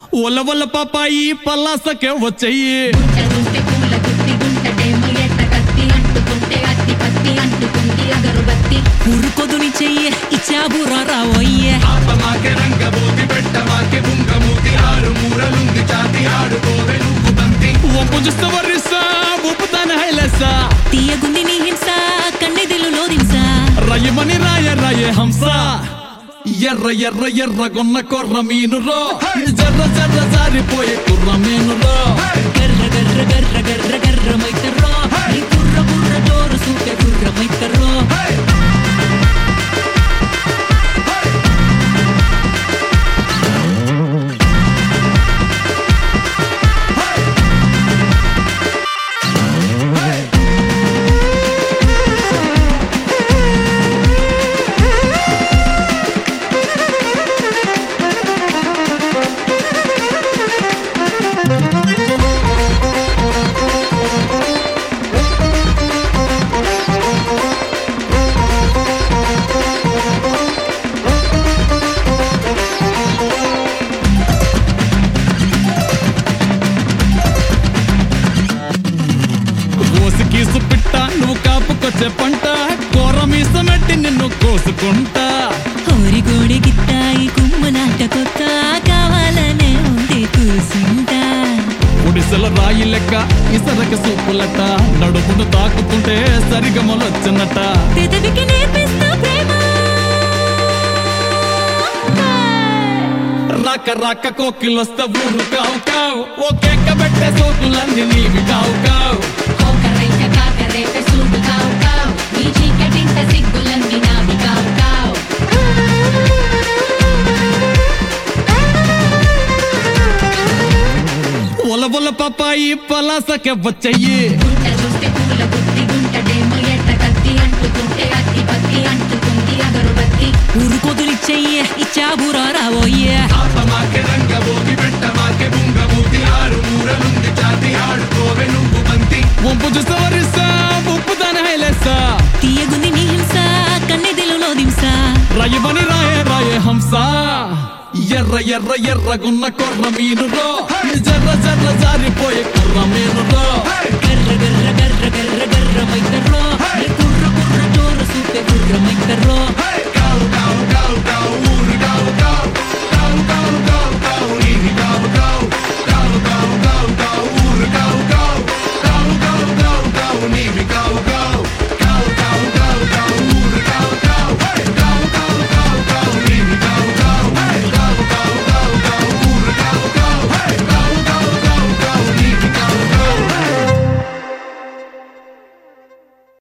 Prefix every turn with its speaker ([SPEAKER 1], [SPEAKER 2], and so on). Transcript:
[SPEAKER 1] ఒల ఒల పాపాయి పల్లాసకే వచ్చేయి
[SPEAKER 2] గుంటె పూల గుత్తి గుంటటేమో ఎట్ట కత్తి అంటుకుంటే అత్తి పత్తి అంటుకుంది అగరుబత్తి
[SPEAKER 3] ఉరుకొదుని చెయ్యి ఇచ్చాబు రావయ్యే
[SPEAKER 4] ఆపమాకే రంగబోతి పెట్టమాకే బుంగమూతి ఆరు మూరలుంది చాతి ఆడుకోవే నువ్వు బంతి
[SPEAKER 1] ఒంపు చూస్తే వర్రిస్తా ఉప్పుతానే హైలెస్సా
[SPEAKER 3] తీయగుంది నీ హింస కన్నెదిలు లోదింస
[SPEAKER 1] రయ్యమని రాయ రాయ హంస ఎర్ర ఎర్ర ఎర్రగొన్న కొర్ర మీనురో జర్ర జర్ర జారిపోయే కుర్ర మీనురో
[SPEAKER 3] గర్ర గర్ర గర్ర గర్ర గర్ర మైతర్రో నీ కుర్ర కుర్ర జోరు సూకే కుర్ర మైతర్రో
[SPEAKER 1] కోసి కీసు పిట్ట నువ్వు కాపుకొచ్చే పంట కూర మీసమెట్టి నిన్ను కోసుకుంటా
[SPEAKER 3] హోరి గోడి గిత్తాయి కుమ్మనాట కొత్త కావాలనే ఉంది కూసుంటా
[SPEAKER 1] ఒడిసెల రాయి లెక్క ఇసరక సూపులట నడుమును తాకుతుంటే సరిగమలొచ్చనట
[SPEAKER 3] పెదవికి నేర్పిస్తా ప్రేమ
[SPEAKER 1] రాక రాక కోకిలొస్తా ఊరు కావు కావు ఓ కేక పెట్టే సోకులన్నీ నీవి కావు కావు
[SPEAKER 2] కోకరైక కాకరేక సూడు కావు కావు నీ చీకటింట సిగ్గులన్నీ నావి కావు కావు
[SPEAKER 1] ఒల ఒల పాపాయి పలాసకే వచ్చయ్యి
[SPEAKER 2] గుంట చూస్తే పూల గుత్తి గుంటటేమో ఎట్ట కత్తి అంటుకుంటే అత్తి పత్తి అంటుకుంది అగరుబత్తి
[SPEAKER 3] ఉరుకొదుని చెయ్యి ఇచ్చాబు రావయ్యే
[SPEAKER 4] ఆపమాకే రంగబోతి పెట్టమాకే బుంగమూతి ఆరు మూరలుంది చాతి ఆడుకోవే నువ్వు బంతి
[SPEAKER 1] వంపు చూస్తే వరిస్తా ఉప్పు దాని హైలేస్తా
[SPEAKER 3] తీయగుంది నీ హింస కన్నెదిలు లోదింస
[SPEAKER 1] రయ్యమని రాయే రాయే హంస ఎర్ర ఎర్ర ఎర్రగున్న కొర్ర మీనురో జర్ర జర్ర జారిపోయే కుర్ర మీనురో
[SPEAKER 3] గర్ర గర్ర గర్ర గర్ర గర్ర మైతర్రో నీ కుర్ర కుర్ర జోరు సూకే కుర్ర మైతర్రో
[SPEAKER 4] కావు కావు కావు కావు ఊరు కావు కావు కావు కావు కావు కావు నీవి కావు కావు కావు కావు కావు కావు ఊరు కావు కావు కావు కావు కావు కావు నీవి కావు